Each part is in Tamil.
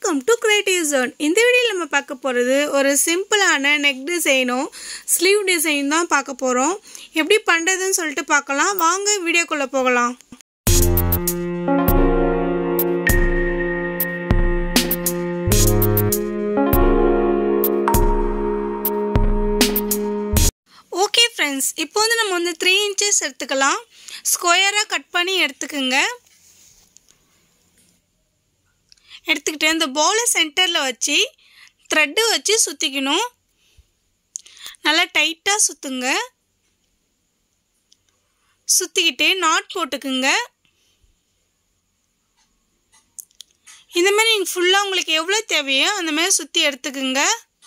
வெல்கம் டு கிரியேட்டிவ் ஜோன் இந்த வீடியோவில் நம்ம பார்க்க போகிறது ஒரு சிம்பிளான நெக் டிசைனும் ஸ்லீவ் டிசைன் தான் பார்க்க போகிறோம் எப்படி பண்ணுறதுன்னு சொல்லிட்டு பார்க்கலாம் வாங்க வீடியோக்குள்ளே போகலாம் ஓகே ஃப்ரெண்ட்ஸ் இப்போ வந்து நம்ம வந்து த்ரீ இன்ச்சஸ் எடுத்துக்கலாம் ஸ்கொயராக கட் பண்ணி எடுத்துக்கோங்க எடுத்துக்கிட்டு இந்த பவுலை சென்டரில் வச்சு த்ரெட்டு வச்சு சுற்றிக்கணும் நல்லா டைட்டாக சுற்றுங்க சுற்றிக்கிட்டு நாட் போட்டுக்குங்க இந்த மாதிரி நீங்கள் ஃபுல்லாக உங்களுக்கு எவ்வளோ தேவையோ அந்த மாதிரி சுற்றி எடுத்துக்குங்க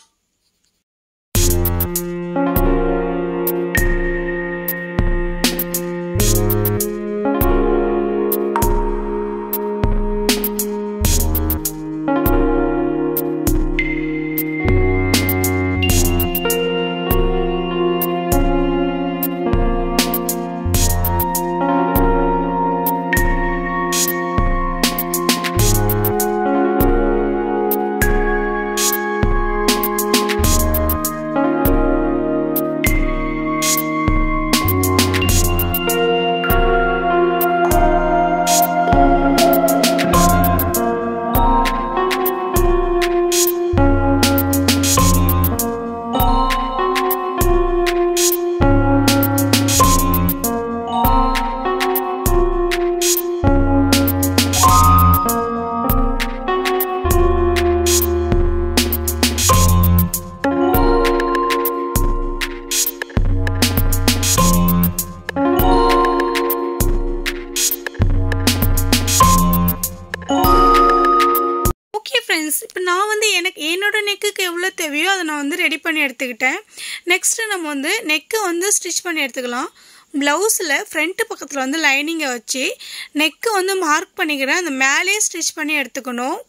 ஓகே ஃப்ரெண்ட்ஸ் இப்போ நான் வந்து எனக்கு என்னோட நெக்குக்கு எவ்வளோ தேவையோ அதை நான் வந்து ரெடி பண்ணி எடுத்துக்கிட்டேன் நெக்ஸ்ட்டு நம்ம வந்து நெக்கை வந்து ஸ்டிச் பண்ணி எடுத்துக்கலாம் ப்ளவுஸில் ஃப்ரண்ட்டு பக்கத்தில் வந்து லைனிங்கை வச்சு நெக்கை வந்து மார்க் பண்ணிக்கிறேன் அந்த மேலேயே ஸ்டிச் பண்ணி எடுத்துக்கணும்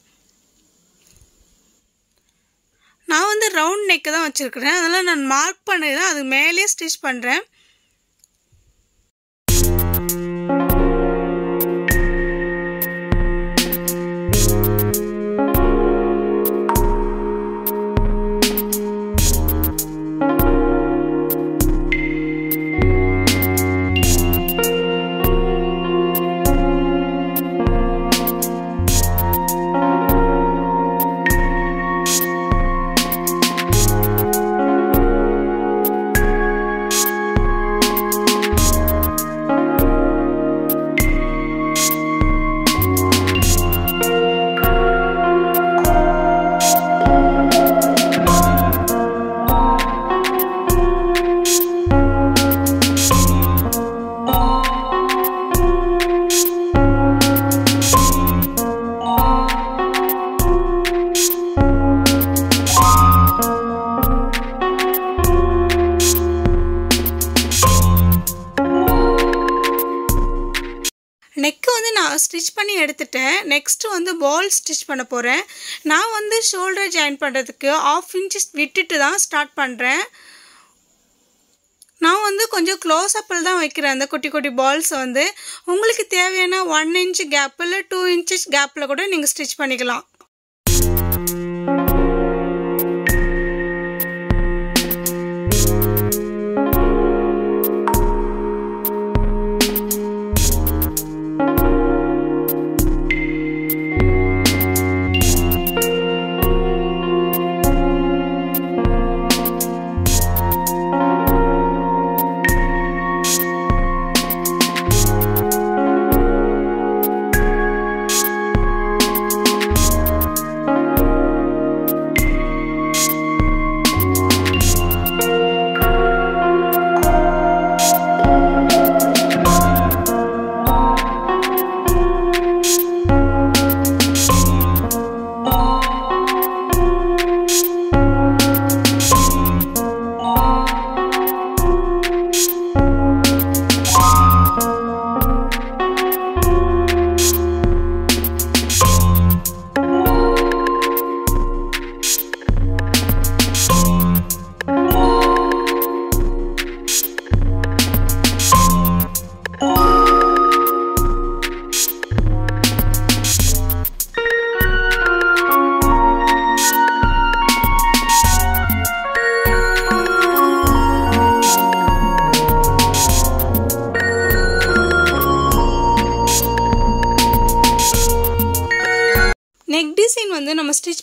நான் வந்து ரவுண்ட் நெக்கு தான் வச்சுருக்கிறேன் அதனால் நான் மார்க் பண்ணி தான் அது மேலேயே ஸ்டிச் பண்ணுறேன் நெக்கு வந்து நான் ஸ்டிச் பண்ணி எடுத்துட்டேன் நெக்ஸ்ட்டு வந்து பால் ஸ்டிச் பண்ண போகிறேன் நான் வந்து ஷோல்டர் ஜாயின் பண்ணுறதுக்கு ஆஃப் இன்ச்சஸ் விட்டுட்டு தான் ஸ்டார்ட் பண்ணுறேன் நான் வந்து கொஞ்சம் க்ளோஸ் அப்பில் தான் வைக்கிறேன் அந்த குட்டி குட்டி பால்ஸை வந்து உங்களுக்கு தேவையான ஒன் இன்ச் கேப்பில் டூ இன்ச்சஸ் கேப்பில் கூட நீங்கள் ஸ்டிச் பண்ணிக்கலாம்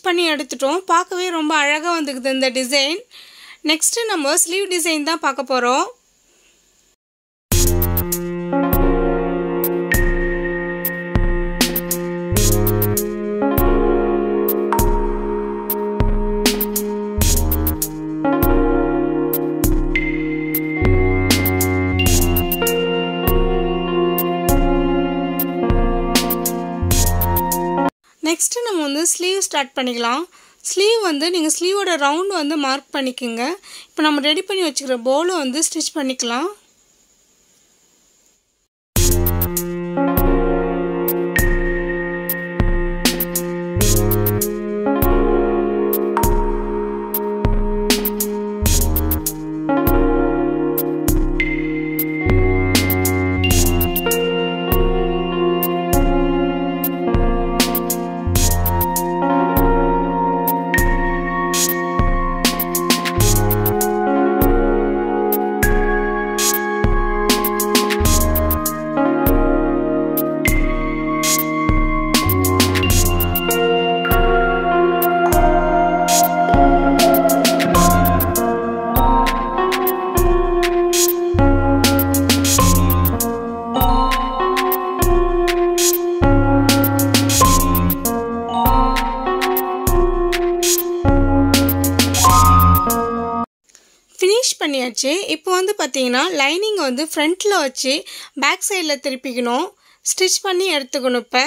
பண்ணி எடுத்துட்டோம் பார்க்கவே ரொம்ப அழகாக வந்துக்குது இந்த டிசைன் நெக்ஸ்ட்டு நம்ம ஸ்லீவ் டிசைன் தான் பார்க்க போகிறோம் நெக்ஸ்ட்டு நம்ம வந்து ஸ்லீவ் ஸ்டார்ட் பண்ணிக்கலாம் ஸ்லீவ் வந்து நீங்கள் ஸ்லீவோட ரவுண்ட் வந்து மார்க் பண்ணிக்கோங்க இப்போ நம்ம ரெடி பண்ணி வச்சுக்கிற போலை வந்து ஸ்டிச் பண்ணிக்கலாம் ஃபினிஷ் பண்ணியாச்சு இப்போ வந்து பார்த்தீங்கன்னா லைனிங் வந்து ஃப்ரண்ட்டில் வச்சு பேக் சைடில் திருப்பிக்கணும் ஸ்டிச் பண்ணி எடுத்துக்கணும் இப்போ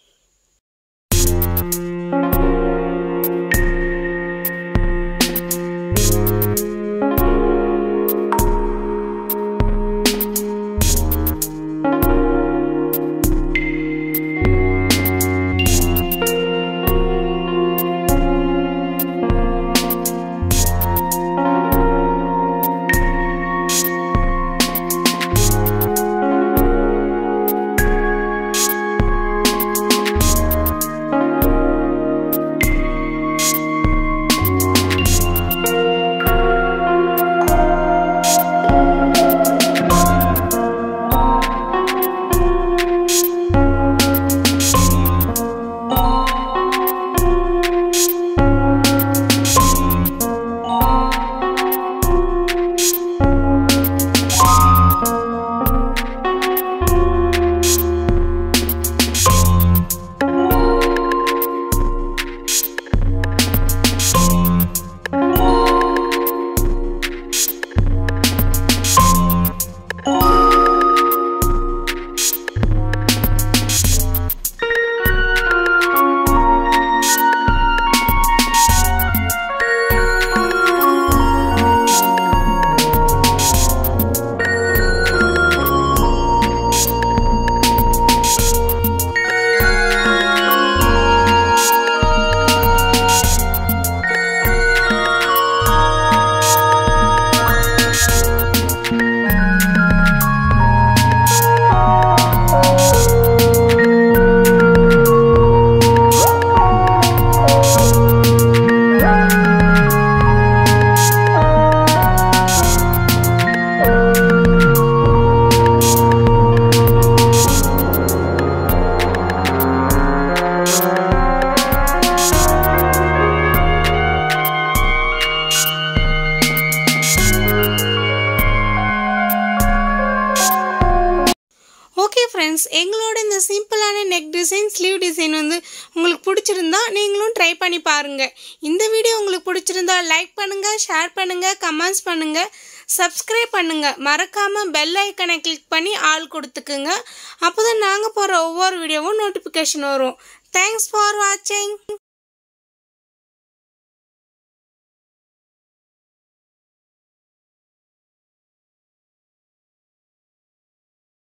ஓகே ஃப்ரெண்ட்ஸ் எங்களோட இந்த சிம்பிளான நெக் டிசைன் ஸ்லீவ் டிசைன் வந்து உங்களுக்கு பிடிச்சிருந்தா நீங்களும் ட்ரை பண்ணி பாருங்கள் இந்த வீடியோ உங்களுக்கு பிடிச்சிருந்தா லைக் பண்ணுங்கள் ஷேர் பண்ணுங்கள் கமெண்ட்ஸ் பண்ணுங்கள் சப்ஸ்கிரைப் பண்ணுங்கள் மறக்காமல் பெல் ஐக்கனை கிளிக் பண்ணி ஆள் கொடுத்துக்குங்க அப்போ தான் நாங்கள் போகிற ஒவ்வொரு வீடியோவும் நோட்டிஃபிகேஷன் வரும் தேங்க்ஸ் ஃபார் வாட்சிங்